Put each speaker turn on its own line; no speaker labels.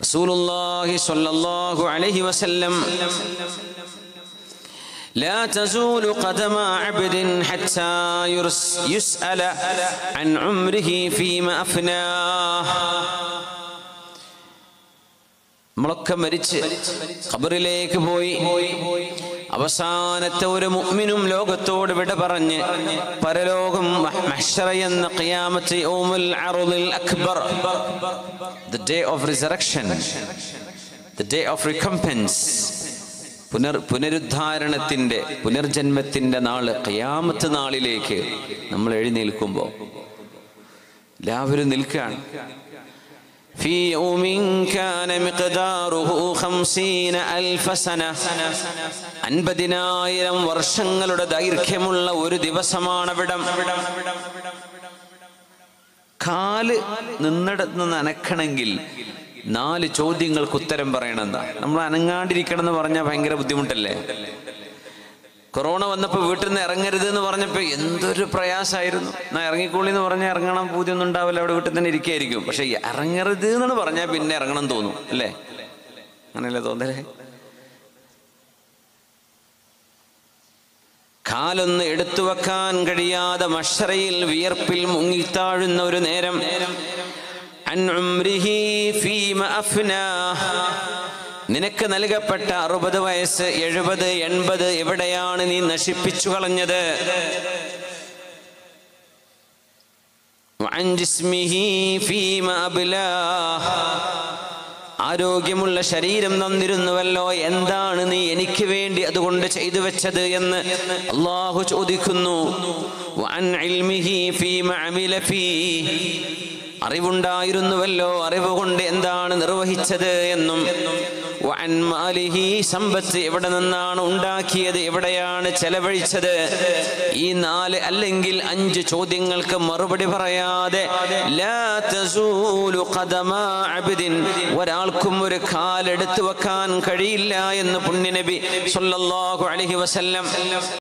റസൂലുള്ളാഹി സ്വല്ലല്ലാഹു അലൈഹി വസല്ലം لا تزول قدم عبد حتى يرس يسأل عن عمره فيما أفناه നമ്മളൊക്കെ മരിച്ച് ഖബറിലേക്ക് പോയി അവസാനത്തെ ഒരു മുഅ്മിനും ലോകത്തോട് വിട പറഞ്ഞ് പരലോകം മഹ്ശറ എന്ന ഖിയാമത്ത് യൗമുൽ അർദിൽ Akbar the day of resurrection the day of recompense പുനർ പുനരുദ്ധാരണത്തിൻ്റെ പുനർജന്മത്തിൻ്റെ നാള് ഖിയാമത്ത് നാളിലേക്ക് നമ്മൾ എഴുന്നേൽക്കുമ്പോൾ എല്ലാവരും നിൽക്കുകയാണ് في يوم كان مقداره خمسين ألف سنة അൻപതിനായിരം വർഷങ്ങളുടെ ദൈർഘ്യമുള്ള ഒരു ദിവസമാണ് അവിടം കാല് നിന്നിടത്ത് നിന്ന് അനക്കണമെങ്കിൽ നാല് ചോദ്യങ്ങൾക്ക് ഉത്തരം പറയണം എന്താ നമ്മൾ അനങ്ങാണ്ടിരിക്കണം എന്ന് പറഞ്ഞാൽ ഭയങ്കര ബുദ്ധിമുട്ടല്ലേ കൊറോണ വന്നപ്പോൾ വീട്ടിൽ നിന്ന് ഇറങ്ങരുത് എന്ന് പറഞ്ഞപ്പോൾ എന്തൊരു പ്രയാസമായിരുന്നു എന്നാ ഇറങ്ങിക്കോളി എന്ന് പറഞ്ഞാൽ ഇറങ്ങണം പൂതിയൊന്നും ഉണ്ടാവില്ല അവിടെ വീട്ടിൽ തന്നെ ഇരിക്കായിരിക്കും പക്ഷെ ഈ ഇറങ്ങരുത് എന്നാണ് പറഞ്ഞാൽ പിന്നെ ഇറങ്ങണം തോന്നും അല്ലേ അങ്ങനെയല്ലേ തോന്നലേ കാലൊന്ന് എടുത്തു വെക്കാൻ കഴിയാതെ മഷറയിൽ വിയർപ്പിൽ മുങ്ങിത്താഴുന്ന ഒരു നേരം അൻ ഉംരിഹി ഫീമ അഫ്നാഹ് നിനക്ക് നൽകപ്പെട്ട അറുപത് വയസ്സ് എഴുപത് എൺപത് എവിടെയാണ് നീ നശിപ്പിച്ചു കളഞ്ഞത് وعن جسمه فيما أبلاه ആരോഗ്യമുള്ള ശരീരം തന്നിരുന്നുവല്ലോ എന്താണ് നീ എനിക്ക് വേണ്ടി അതുകൊണ്ട് ചെയ്തു വെച്ചത് എന്ന് അള്ളാഹു ചോദിക്കുന്നു وعن علمه فيما عمل فيه അറിവുണ്ടായിരുന്നുവല്ലോ അറിവ് കൊണ്ട് എന്താണ് നിർവഹിച്ചത് എന്നും വഅൻ മാലിഹി സമ്പത്ത് എവിടെ നിന്നാണ് ഉണ്ടാക്കിയത് എവിടെയാണ് ചെലവഴിച്ചത് ഈ നാല് അല്ലെങ്കിൽ അഞ്ച് ചോദ്യങ്ങൾക്ക് മറുപടി പറയാതെ ലാ തസൂലു ഖദമ അബ്ദിൻ ഒരാൾക്കും ഒരു കാലെടുത്തു വെക്കാൻ കഴിയില്ല എന്ന് പുണ്യനബി സല്ലല്ലാഹു അലൈഹി വസല്ലം